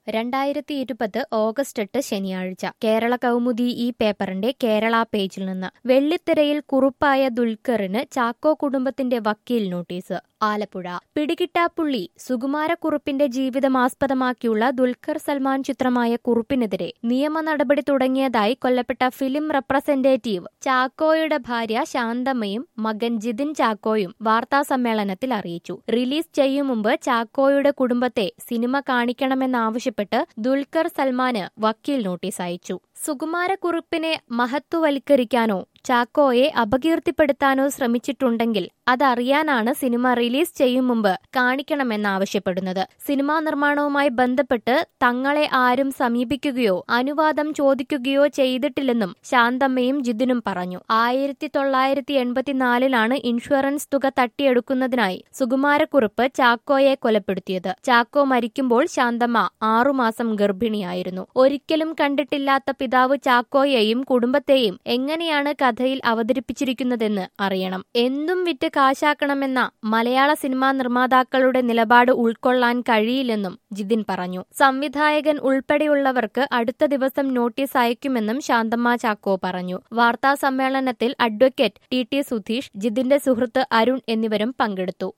രണ്ടായിരത്തി ഇരുപത് ഓഗസ്റ്റ് എട്ട് ശനിയാഴ്ച കേരള കൗമുദി ഈ പേപ്പറിന്റെ കേരള പേജിൽ നിന്ന് വെള്ളിത്തിരയിൽ കുറുപ്പായ ദുൽഖറിന് ചാക്കോ കുടുംബത്തിന്റെ വക്കീൽ നോട്ടീസ് ആലപ്പുഴ പിടികിട്ടാപ്പുള്ളി സുകുമാരക്കുറുപ്പിന്റെ ജീവിതം ആസ്പദമാക്കിയുള്ള ദുൽഖർ സൽമാൻ ചിത്രമായ കുറുപ്പിനെതിരെ നിയമ നടപടി തുടങ്ങിയതായി കൊല്ലപ്പെട്ട ഫിലിം റെപ്രസെന്റേറ്റീവ് ചാക്കോയുടെ ഭാര്യ ശാന്തമ്മയും മകൻ ജിതിൻ ചാക്കോയും വാർത്താ സമ്മേളനത്തിൽ അറിയിച്ചു റിലീസ് ചെയ്യും മുമ്പ് ചാക്കോയുടെ കുടുംബത്തെ സിനിമ കാണിക്കണമെന്നാവശ്യപ്പെട്ട് ദുൽഖർ സൽമാന് വക്കീൽ നോട്ടീസ് അയച്ചു സുകുമാരക്കുറുപ്പിനെ മഹത്വവൽക്കരിക്കാനോ ചാക്കോയെ അപകീർത്തിപ്പെടുത്താനോ ശ്രമിച്ചിട്ടുണ്ടെങ്കിൽ അതറിയാനാണ് സിനിമ റിലീസ് ചെയ്യും മുമ്പ് കാണിക്കണമെന്നാവശ്യപ്പെടുന്നത് സിനിമാ നിർമ്മാണവുമായി ബന്ധപ്പെട്ട് തങ്ങളെ ആരും സമീപിക്കുകയോ അനുവാദം ചോദിക്കുകയോ ചെയ്തിട്ടില്ലെന്നും ശാന്തമ്മയും ജിതിനും പറഞ്ഞു ആയിരത്തി തൊള്ളായിരത്തി എൺപത്തിനാലിലാണ് ഇൻഷുറൻസ് തുക തട്ടിയെടുക്കുന്നതിനായി സുകുമാരക്കുറുപ്പ് ചാക്കോയെ കൊലപ്പെടുത്തിയത് ചാക്കോ മരിക്കുമ്പോൾ ശാന്തമ്മ ആറുമാസം ഗർഭിണിയായിരുന്നു ഒരിക്കലും കണ്ടിട്ടില്ലാത്ത പിതാവ് ചാക്കോയെയും കുടുംബത്തെയും എങ്ങനെയാണ് കഥയിൽ അവതരിപ്പിച്ചിരിക്കുന്നതെന്ന് അറിയണം എന്തും വിറ്റ് കാശാക്കണമെന്ന മലയാള സിനിമാ നിർമ്മാതാക്കളുടെ നിലപാട് ഉൾക്കൊള്ളാൻ കഴിയില്ലെന്നും ജിതിൻ പറഞ്ഞു സംവിധായകൻ ഉൾപ്പെടെയുള്ളവർക്ക് അടുത്ത ദിവസം നോട്ടീസ് അയക്കുമെന്നും ശാന്തമ്മ ചാക്കോ പറഞ്ഞു വാർത്താ സമ്മേളനത്തിൽ അഡ്വക്കേറ്റ് ടി ടി സുധീഷ് ജിതിന്റെ സുഹൃത്ത് അരുൺ എന്നിവരും പങ്കെടുത്തു